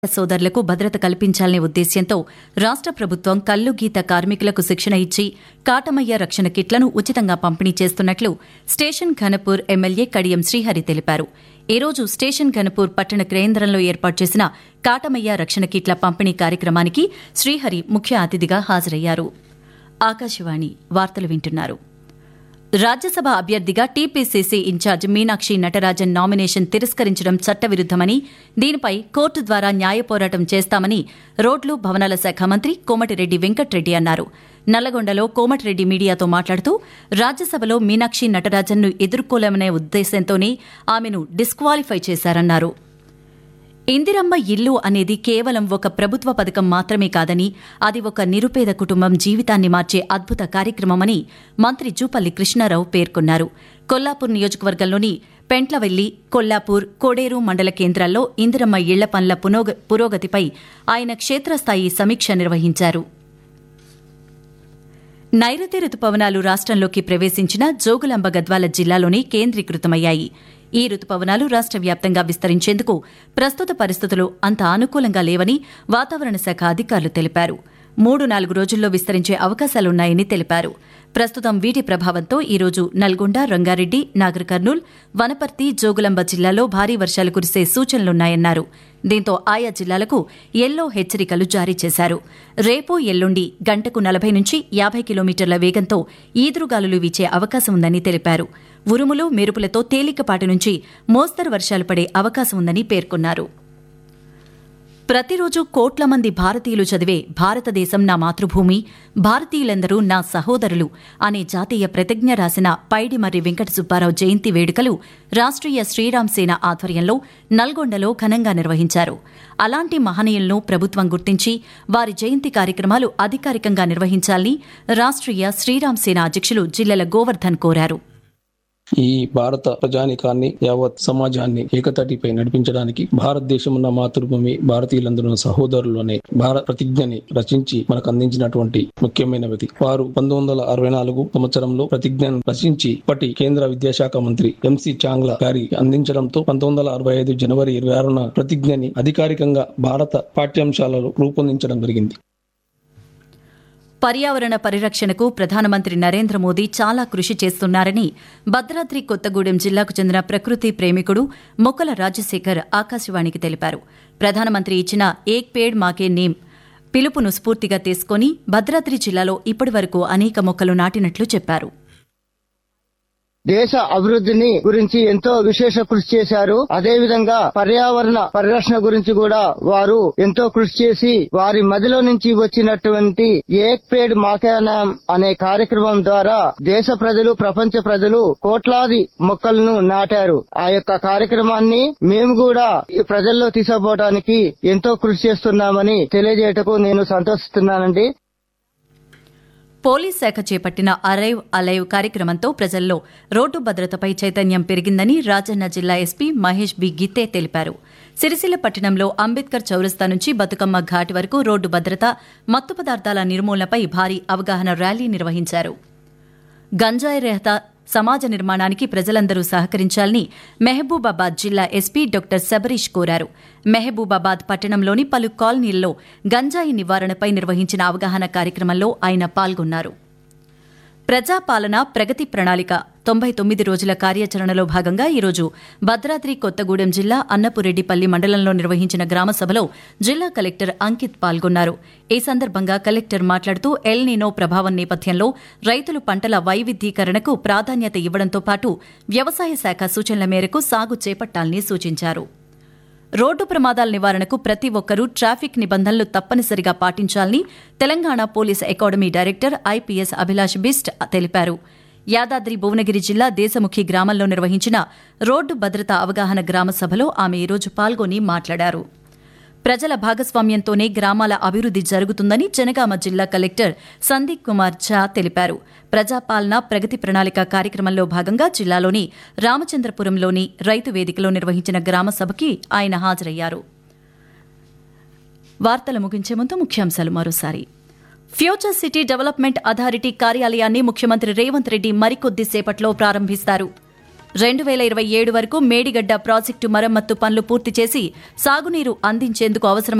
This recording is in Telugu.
సోదరులకు భద్రత కల్పించాలనే ఉద్దేశ్యంతో రాష్ట ప్రభుత్వం కల్లు గీత కార్మికులకు శిక్షణ ఇచ్చి కాటమయ్య రక్షణ కిట్లను ఉచితంగా పంపిణీ చేస్తున్నట్లు స్టేషన్ ఘనపూర్ ఎమ్మెల్యే కడియం శ్రీహరి తెలిపారు ఈ రోజు స్టేషన్ ఘనపూర్ పట్టణ కేంద్రంలో ఏర్పాటు చేసిన కాటమయ్య రక్షణ కిట్ల పంపిణీ కార్యక్రమానికి శ్రీహరి ముఖ్య అతిథిగా హాజరయ్యారు ఆకాశవాణి వార్తలు వింటున్నారు రాజ్యసభ అభ్యర్థిగా TPCC incharge Meenakshi Natarajan nomination తిరస్కరించడం చట్టవిరుద్దమని దీనిపై కోర్టు ద్వారా న్యాయ పోరాటం చేస్తామని రోడ్లు భవనాల శాఖ మంత్రి కోమటిరెడ్డి వెంకట్రెడ్డి అన్నారు నల్లగొండలో కోమటిరెడ్డి మీడియాతో మాట్లాడుతూ రాజ్యసభలో మీనాక్షి నటరాజన్ను ఎదుర్కోలేమనే ఉద్దేశంతోనే ఆమెను డిస్క్వాలిఫై చేశారన్నారు ఇందిరమ్మ ఇల్లు అనేది కేవలం ఒక ప్రభుత్వ పథకం మాత్రమే కాదని అది ఒక నిరుపేద కుటుంబం జీవితాన్ని మార్చే అద్భుత కార్యక్రమమని మంత్రి జూపల్లి కృష్ణారావు పేర్కొన్నారు కొల్లాపూర్ నియోజకవర్గంలోని పెంట్లవెల్లి కొల్లాపూర్ కోడేరు మండల కేంద్రాల్లో ఇందిరమ్మ ఇళ్ల పనుల పునోగ- పురోగతిపై ఆయన క్షేత్రస్థాయి సమీక్ష నిర్వహించారు నైరుతి రుతుపవనాలు రాష్ట్రంలోకి ప్రవేశించిన జోగులాంబ గద్వాల జిల్లాలోనే కేంద్రీకృతమయ్యాయి ఈ రుతుపవనాలు రాష్ట్ర వ్యాప్తంగా విస్తరించేందుకు ప్రస్తుత పరిస్థితులు అంత అనుకూలంగా లేవని వాతావరణ శాఖ అధికారులు తెలిపారు మూడు నాలుగు రోజుల్లో విస్తరించే అవకాశాలున్నాయని తెలిపారు ప్రస్తుతం వీటి ప్రభావంతో ఈ రోజు నల్గొండ రంగారెడ్డి నాగర్ కర్నూల్ వనపర్తి జోగులాంబ జిల్లాలో భారీ వర్షాలు కురిసే సూచనలున్నాయన్నారు దీంతో ఆయా జిల్లాలకు ఎల్లో హెచ్చరికలు జారీ చేశారు రేపు ఎల్లుండి గంటకు నలభై నుంచి యాభై కిలోమీటర్ల వేగంతో ఈదురుగాలులు వీచే అవకాశం ఉందని తెలిపారు ఉరుములు మెరుపులతో తేలికపాటి నుంచి మోస్తరు వర్షాలు పడే అవకాశం ఉందని పేర్కొన్నారు ప్రతిరోజు కోట్ల మంది భారతీయులు చదివే భారతదేశం నా మాతృభూమి భారతీయులందరూ నా సహోదరులు అనే జాతీయ ప్రతిజ్ఞ రాసిన పైడిమర్రి వెంకట సుబ్బారావు జయంతి వేడుకలు రాష్ట్రీయ శ్రీరామ్ సేన ఆధ్వర్యంలో నల్గొండలో ఘనంగా నిర్వహించారు అలాంటి మహనీయులను ప్రభుత్వం గుర్తించి వారి జయంతి కార్యక్రమాలు అధికారికంగా నిర్వహించాలని రాష్ట్రీయ శ్రీరామ్ సేన అధ్యక్షులు జిల్లెల గోవర్ధన్ కోరారు ఈ భారత ప్రజానికాన్ని యావత్ సమాజాన్ని ఏకతాటిపై నడిపించడానికి భారతదేశం ఉన్న మాతృభూమి భారతీయులందరూ ఉన్న సహోదరులు అనే భారత ప్రతిజ్ఞని రచించి మనకు అందించినటువంటి ముఖ్యమైన వ్యక్తి వారు పంతొమ్మిది వందల అరవై నాలుగు సంవత్సరంలో ప్రతిజ్ఞను రచించి ఇప్పటి కేంద్ర విద్యాశాఖ మంత్రి ఎంసి చాంగ్లా గారి అందించడంతో పంతొమ్మిది వందల అరవై ఐదు జనవరి ఇరవై ఆరున ప్రతిజ్ఞని అధికారికంగా భారత పాఠ్యాంశాలలో రూపొందించడం జరిగింది పర్యావరణ పరిరక్షణకు ప్రధానమంత్రి నరేంద్ర మోదీ చాలా కృషి చేస్తున్నారని భద్రాద్రి కొత్తగూడెం జిల్లాకు చెందిన ప్రకృతి ప్రేమికుడు మొక్కల రాజశేఖర్ ఆకాశవాణికి తెలిపారు ప్రధానమంత్రి ఇచ్చిన ఏక్ పేడ్ మాకే నేమ్ పిలుపును స్ఫూర్తిగా తీసుకుని భద్రాద్రి జిల్లాలో ఇప్పటివరకు అనేక మొక్కలు నాటినట్లు చెప్పారు దేశ అభివృద్ధిని గురించి ఎంతో విశేష కృషి చేశారు అదే విధంగా పర్యావరణ పరిరక్షణ గురించి కూడా వారు ఎంతో కృషి చేసి వారి మదిలో నుంచి వచ్చినటువంటి ఏక్ పేడ్ మాకానాం అనే కార్యక్రమం ద్వారా దేశ ప్రజలు ప్రపంచ ప్రజలు కోట్లాది మొక్కలను నాటారు ఆ యొక్క కార్యక్రమాన్ని మేము కూడా ఈ ప్రజల్లో తీసుకుపోవడానికి ఎంతో కృషి చేస్తున్నామని తెలియజేయటకు నేను సంతోషిస్తున్నానండి పోలీస్ శాఖ చేపట్టిన అరైవ్ అలైవ్ కార్యక్రమంతో ప్రజల్లో రోడ్డు భద్రతపై చైతన్యం పెరిగిందని రాజన్న జిల్లా ఎస్పీ మహేష్ బి గిత్తే తెలిపారు సిరిసిల్ల పట్టణంలో అంబేద్కర్ చౌరస్తా నుంచి బతుకమ్మ ఘాట్ వరకు రోడ్డు భద్రత మత్తు పదార్థాల నిర్మూలనపై భారీ అవగాహన ర్యాలీ నిర్వహించారు గంజాయి రహిత సమాజ నిర్మాణానికి ప్రజలందరూ సహకరించాలని మెహబూబాబాద్ జిల్లా ఎస్పీ డాక్టర్ శబరీష్ కోరారు మెహబూబాబాద్ పట్టణంలోని పలు కాలనీల్లో గంజాయి నివారణపై నిర్వహించిన అవగాహన కార్యక్రమంలో ఆయన పాల్గొన్నారు ప్రజాపాలన ప్రగతి ప్రణాళిక తొంభై తొమ్మిది రోజుల కార్యాచరణలో భాగంగా ఈరోజు భద్రాద్రి కొత్తగూడెం జిల్లా అన్నపురెడ్డిపల్లి మండలంలో నిర్వహించిన గ్రామసభలో జిల్లా కలెక్టర్ అంకిత్ పాల్గొన్నారు ఈ సందర్భంగా కలెక్టర్ మాట్లాడుతూ ఎల్ నీనో ప్రభావం నేపథ్యంలో రైతులు పంటల వైవిధ్యీకరణకు ప్రాధాన్యత ఇవ్వడంతో పాటు వ్యవసాయ శాఖ సూచనల మేరకు సాగు చేపట్టాలని సూచించారు రోడ్డు ప్రమాదాల నివారణకు ప్రతి ఒక్కరూ ట్రాఫిక్ నిబంధనలు తప్పనిసరిగా పాటించాలని Telangana police academy director IPS Abhilash Bisht తెలిపారు యాదాద్రి భువనగిరి జిల్లా దేశముఖి గ్రామంలో నిర్వహించిన రోడ్డు భద్రత అవగాహన గ్రామ సభలో ఆమె ఈరోజు పాల్గొని మాట్లాడారు ప్రజల భాగస్వామ్యంతోనే గ్రామాల అభివృద్ది జరుగుతుందని జనగామ జిల్లా కలెక్టర్ సందీప్ కుమార్ ఝా తెలిపారు ప్రజాపాలన ప్రగతి ప్రణాళిక కార్యక్రమంలో భాగంగా జిల్లాలోని రామచంద్రపురంలోని రైతు వేదికలో నిర్వహించిన గ్రామ సభకి ఆయన హాజరయ్యారు వార్తలు ముగించే ముందు ముఖ్యాంశాలు మరోసారి ఫ్యూచర్ సిటీ డెవలప్మెంట్ అథారిటీ కార్యాలయాన్ని ముఖ్యమంత్రి రేవంత్ రెడ్డి మరికొద్ది సేపట్లో ప్రారంభిస్తారు రెండు వేల ఇరవై ఏడు వరకు మేడిగడ్డ ప్రాజెక్టు మరమ్మత్తు పనులు పూర్తి చేసి సాగునీరు అందించేందుకు అవసరమైన